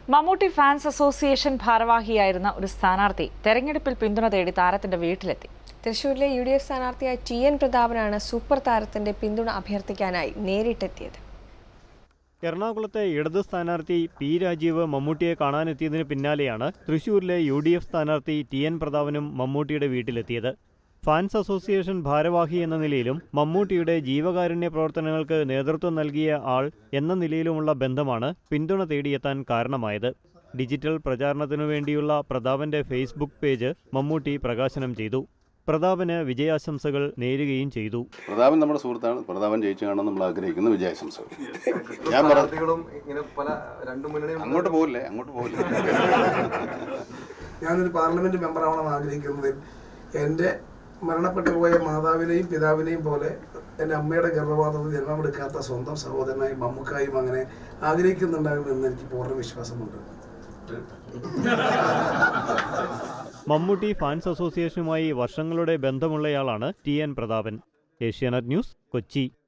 Mammootty fans association ഭാരവാഹിയായിരുന്ന ഒരു സ്ഥാനാർത്ഥി തെരഞ്ഞെടുപ്പിൽ പിന്തുണ തേടി താരത്തിന്റെ വീട്ടിലെത്തി തൃശൂരിലെ യു ഡി എഫ് സ്ഥാനാർത്ഥിയായ ടി എൻ പ്രതാപനാണ് സൂപ്പർ താരത്തിന്റെ പിന്തുണ അഭ്യർത്ഥിക്കാനായി നേരിട്ടെത്തിയത് എറണാകുളത്തെ ഇടത് സ്ഥാനാർത്ഥി പി രാജീവ് മമ്മൂട്ടിയെ കാണാനെത്തിയതിന് പിന്നാലെയാണ് തൃശൂരിലെ യു ഡി എഫ് സ്ഥാനാർത്ഥി ടി എൻ പ്രതാപനും മമ്മൂട്ടിയുടെ വീട്ടിലെത്തിയത് ഫാൻസ് അസോസിയേഷൻ ഭാരവാഹി എന്ന നിലയിലും മമ്മൂട്ടിയുടെ ജീവകാരുണ്യ പ്രവർത്തനങ്ങൾക്ക് നേതൃത്വം നൽകിയ ആൾ എന്ന നിലയിലുമുള്ള ബന്ധമാണ് പിന്തുണ തേടിയെത്താൻ കാരണമായത് ഡിജിറ്റൽ പ്രചാരണത്തിനു വേണ്ടിയുള്ള പ്രതാപന്റെ ഫേസ്ബുക്ക് പേജ് മമ്മൂട്ടി പ്രകാശനം ചെയ്തു പ്രതാപന് വിജയാശംസകൾ നേരുകയും ചെയ്തു പ്രതാപൻ നമ്മുടെ സുഹൃത്താണ് പ്രതാപൻ ജയിച്ചു കാണാൻ നമ്മൾ ആഗ്രഹിക്കുന്ന വിജയാശംസകൾ ഞാൻ പറഞ്ഞു സ്ഥാനാർത്ഥികളും ഇങ്ങനെ പല രണ്ടു മുന്നണിയും അങ്ങോട്ട് പോകില്ലേ അങ്ങോട്ട് പോകില്ലേ ഞാനൊരു പാർലമെന്റ് മെമ്പർ ആവണമെന്ന് ആഗ്രഹിക്കുന്നത് എൻ്റെ മരണപ്പെട്ടു പോയ മാതാവിനെയും പിതാവിനെയും പോലെ എൻ്റെ അമ്മയുടെ ഗർഭപാത്രത്തിൽ ജന്മമെടുക്കാത്ത സ്വന്തം സഹോദരനായി മമ്മൂക്കായും അങ്ങനെ ആഗ്രഹിക്കുന്നുണ്ടാകുമെന്ന് എനിക്ക് പൂർണ്ണ വിശ്വാസമുണ്ട് മമ്മൂട്ടി ഫാൻസ് അസോസിയേഷനുമായി വർഷങ്ങളുടെ ബന്ധമുള്ളയാളാണ് T N Prathapan Asianet news Kochi